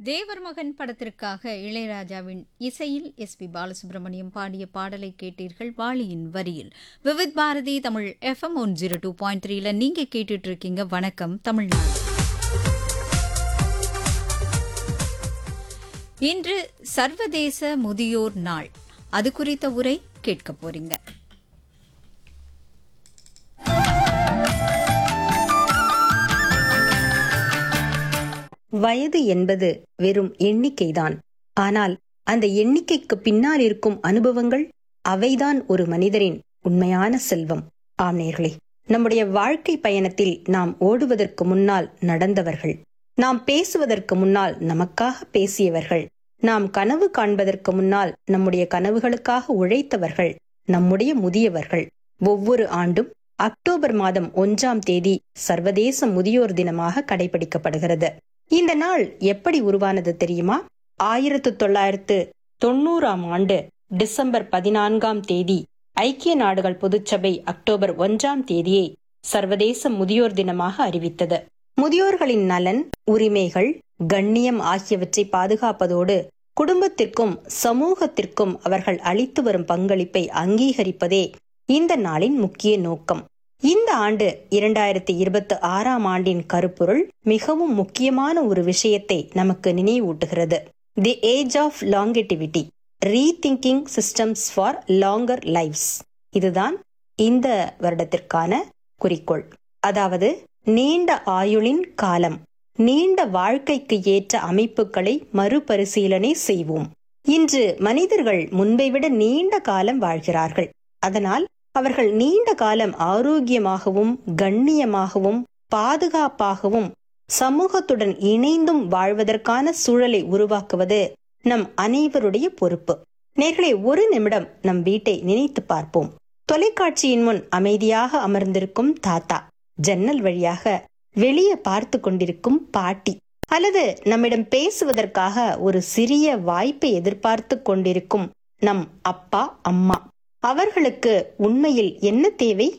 தேவர் மகன் படத்திற்காக இளையராஜாவின் இசையில் எஸ் பி பாலசுப்ரமணியம் பாடிய பாடலை கேட்டீர்கள் வாளியின் வரியில் Vividh Bharati Tamil FM one zero two point த்ரீல நீங்க கேட்டுட்டு இருக்கீங்க வணக்கம் தமிழ்நாடு இன்று சர்வதேச முதியோர் நாள் அது குறித்த உரை கேட்க போறீங்க வயது என்பது வெறும் எண்ணிக்கைதான் ஆனால் அந்த எண்ணிக்கைக்கு பின்னால் இருக்கும் அனுபவங்கள் அவைதான் ஒரு மனிதரின் உண்மையான செல்வம் ஆம் நேர்களே நம்முடைய வாழ்க்கை பயணத்தில் நாம் ஓடுவதற்கு முன்னால் நடந்தவர்கள் நாம் பேசுவதற்கு முன்னால் நமக்காக பேசியவர்கள் நாம் கனவு காண்பதற்கு முன்னால் நம்முடைய கனவுகளுக்காக உழைத்தவர்கள் நம்முடைய முதியவர்கள் ஒவ்வொரு ஆண்டும் அக்டோபர் மாதம் ஒன்றாம் தேதி சர்வதேச முதியோர் தினமாக கடைபிடிக்கப்படுகிறது இந்த நாள் எப்படி உருவானது தெரியுமா ஆயிரத்து தொள்ளாயிரத்து தொண்ணூறாம் ஆண்டு டிசம்பர் பதினான்காம் தேதி ஐக்கிய நாடுகள் பொதுச்சபை அக்டோபர் ஒன்றாம் தேதியை சர்வதேச முதியோர் தினமாக அறிவித்தது முதியோர்களின் நலன் உரிமைகள் கண்ணியம் ஆகியவற்றை பாதுகாப்பதோடு குடும்பத்திற்கும் சமூகத்திற்கும் அவர்கள் அளித்து வரும் பங்களிப்பை அங்கீகரிப்பதே இந்த நாளின் முக்கிய நோக்கம் இந்த ஆண்டு இரண்டாயிரத்தி இருபத்தி ஆறாம் ஆண்டின் கருப்பொருள் மிகவும் முக்கியமான ஒரு விஷயத்தை நமக்கு நினைவூட்டுகிறது the age of longevity rethinking systems for longer lifes இதுதான் இந்த வருடத்திற்கான குறிக்கோள் அதாவது நீண்ட ஆயுளின் காலம் நீண்ட வாழ்க்கைக்கு ஏற்ற அமைப்புகளை மறுபரிசீலனை செய்வோம் இன்று மனிதர்கள் முன்பை விட நீண்ட காலம் வாழ்கிறார்கள் அதனால் அவர்கள் நீண்ட காலம் ஆரோக்கியமாகவும் கண்ணியமாகவும் பாதுகாப்பாகவும் சமூகத்துடன் இணைந்தும் வாழ்வதற்கான சூழலை உருவாக்குவது நம் அனைவருடைய பொறுப்பு நேர்களை ஒரு நிமிடம் நம் வீட்டை நினைத்து பார்ப்போம் தொலைக்காட்சியின் முன் அமைதியாக அமர்ந்திருக்கும் தாத்தா ஜன்னல் வழியாக வெளியே பார்த்து கொண்டிருக்கும் பாட்டி அல்லது நம்மிடம் பேசுவதற்காக ஒரு சிறிய வாய்ப்பை எதிர்பார்த்து கொண்டிருக்கும் நம் அப்பா அம்மா அவர்களுக்கு உண்மையில் என்ன தேவை